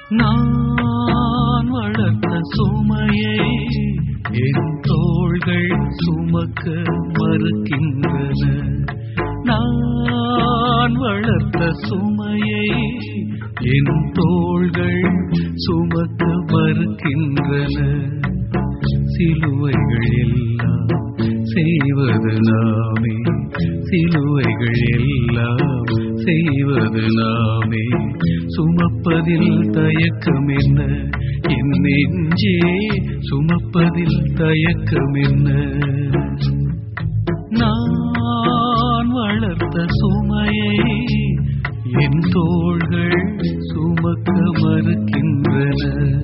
நான் வளர்த்த சுமையை என் தோள்கள் சுமக்க மறுக்கின்றன நான் வளர்த்த சுமையை என் தோள்கள் சுமக்க மறுக்கின்றன சிலுவைகள் எல்லாம் செய்வது நாமே சிலுவைகள் எல்லாம் செய்வது நாமே சுமப்பதில் தயக்கம் என்ன என் நெஞ்சே சுமப்பதில் தயக்கம் என்ன நான் வளர்த்த சுமையை என் தோள்கள் சுமக்க மறுக்கின்றன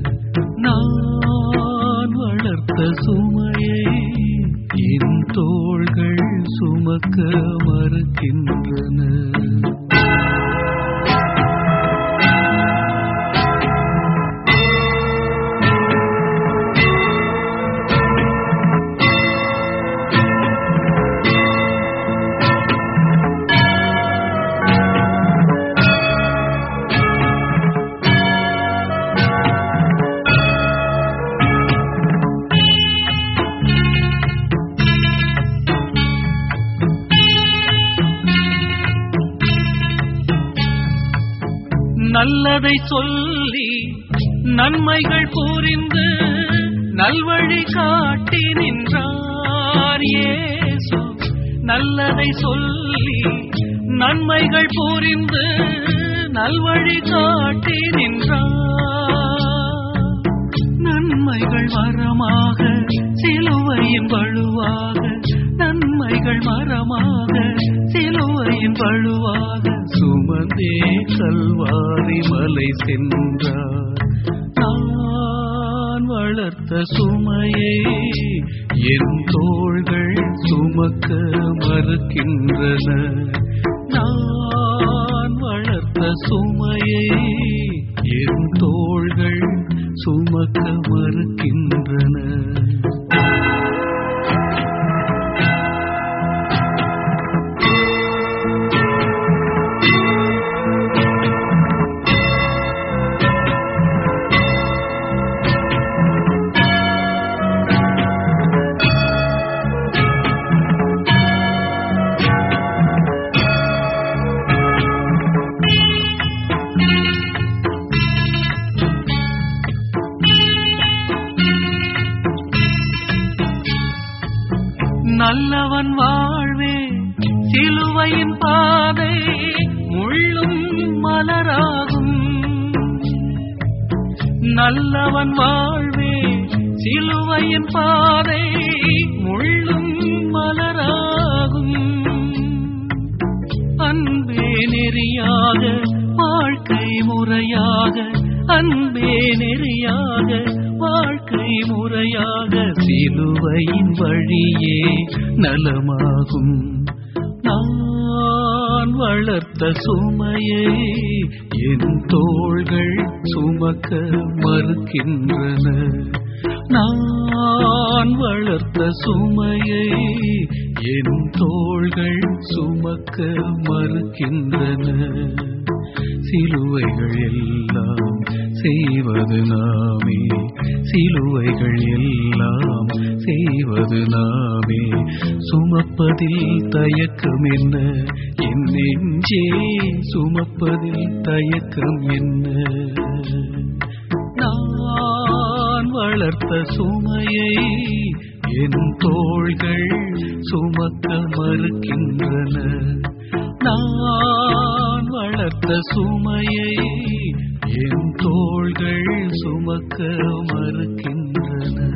நான் வளர்த்த சுமையை என் தோள்கள் சுமக்க மறுக்கின்றன நல்லதை சொல்லி நன்மைகள் புரிந்து நல்வழி காட்டி நின்றார் இயேசு நல்லதை சொல்லி நன்மைகள் புரிந்து நல்வழி காட்டி நின்றார் நன்மைகள் வரமாக சிலுவையின் வலுவாக நன்மைகள் மரமாக சிலுவையின் வலுவாக சுமந்தே கல்வாரி மலை சென்றார் நான் வளர்த்த சுமையை என் தோள்கள் சுமக்க மறுக்கின்றன நான் வளர்த்த சுமையை என் தோள்கள் சுமக்க மறுக்கின்றன நல்லவன் வாழ்வே சிலுவையின் பாதை முள்ளும் மலராகும் நல்லவன் வாழ்வே சிலுவையின் பாதை முள்ளும் மலராகும் அன்பே நெறியாக வாழ்க்கை முறையாக அன்பே நெறியாக வாழ்க்கை முறையாக சிலுவையின் வழியே நலமாகும் நான் வளர்த்த சுமையை என் தோள்கள் சுமக்க மறுக்கின்றன நான் வளர்த்த சுமையை என் தோள்கள் சுமக்க மறுக்கின்றன சிலுவைகள் எல்லாம் செய்வது நாமே சிலுவைகள் எல்லாம் செய்வது நாமே சுமப்பதில் தயக்கம் என்ன என் நெஞ்சே சுமப்பதில் தயக்கம் என்ன நான் வளர்த்த சுமையை என் தோள்கள் சுமக்க மறுக்கின்றன நான் வளர்த்த சுமையை என் தோள்கள் சுமக்க மறுக்கின்றன